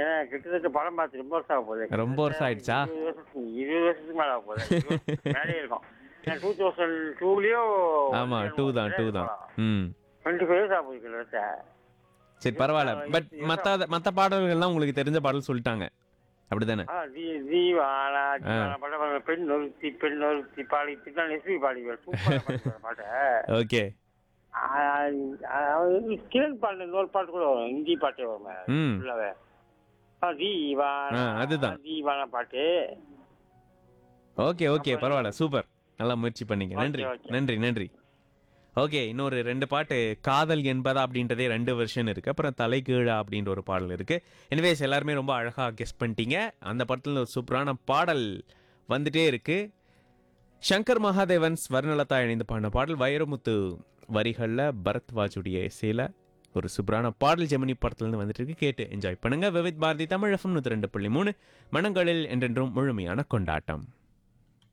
ஏன்னா கிட்டத்தட்ட படம் பார்த்து ரொம்ப வருஷம் ஆக போகுது ரொம்ப வருஷம் ஆயிடுச்சா? இருபது வருஷத்துக்கு இருபது வருஷத்துக்கு மேல ஆக போகுது இருபது வருஷத்துக்கு மேலே இருக்கும் டூ தௌசண்ட் டூலயோ ஆமா டூ தான் டூ தான் ம் டுவெண்ட்டி ஃபைவ் இயர்ஸ் ஆக போகுது கிட்டத்தட்ட சரி பரவாயில்ல பட் மற்ற மற்ற பாடல்கள்லாம் உங்களுக்கு தெரிஞ்ச பாடல் சொல்லிட்டாங்க அப்படிதானே ஆ தி தீவானா தீவானா பாட்டு பாருங்க. பெண் ஒருத்தி பெண் ஒருத்தி பாடி பின்னால் எஸ்பி பாடிவார் சூப்பரா பாடுவார் பாட்டை ஓகே ஆ, ஆ, கிரண் பாட்டு இன்னொரு பாட்டு கூட வரும் ஹிந்தி பாட்டே வரும் ம். ஃபுல்லாவே ஆ, தீவானா ஆ, அதுதான். தீவானா பாட்டு ஓகே ஓகே பரவாயில்ல சூப்பர் நல்லா முயற்சி பண்ணீங்க நன்றி ஓகே, ஓகே. நன்றி நன்றி ஓகே இன்னொரு ரெண்டு பாட்டு காதல் என்பதா அப்படின்றதே ரெண்டு வெர்ஷன் இருக்கு அப்புறம் தலைகீழா அப்படின்ற ஒரு பாடல் இருக்கு எனிவேஸ் எல்லாருமே ரொம்ப அழகா கெஸ் பண்ணிட்டீங்க அந்த படத்துல ஒரு சூப்பரான பாடல் வந்துட்டே இருக்கு சங்கர் மகாதேவன் ஸ்வர்ணலதா இணைந்து பாடின பாடல் வைரமுத்து வரிகளில் பரத்வாஜுடைய இசையில ஒரு சூப்பரான பாடல் ஜெமினி படத்துலேருந்து வந்துட்டு இருக்கு கேட்டு என்ஜாய் பண்ணுங்க விவித் பாரதி தமிழ் எஃப்எம் நூற்றி ரெண்டு புள்ளி மூணு மனங்களில் என்றென்றும் முழுமையான கொண்டாட்டம்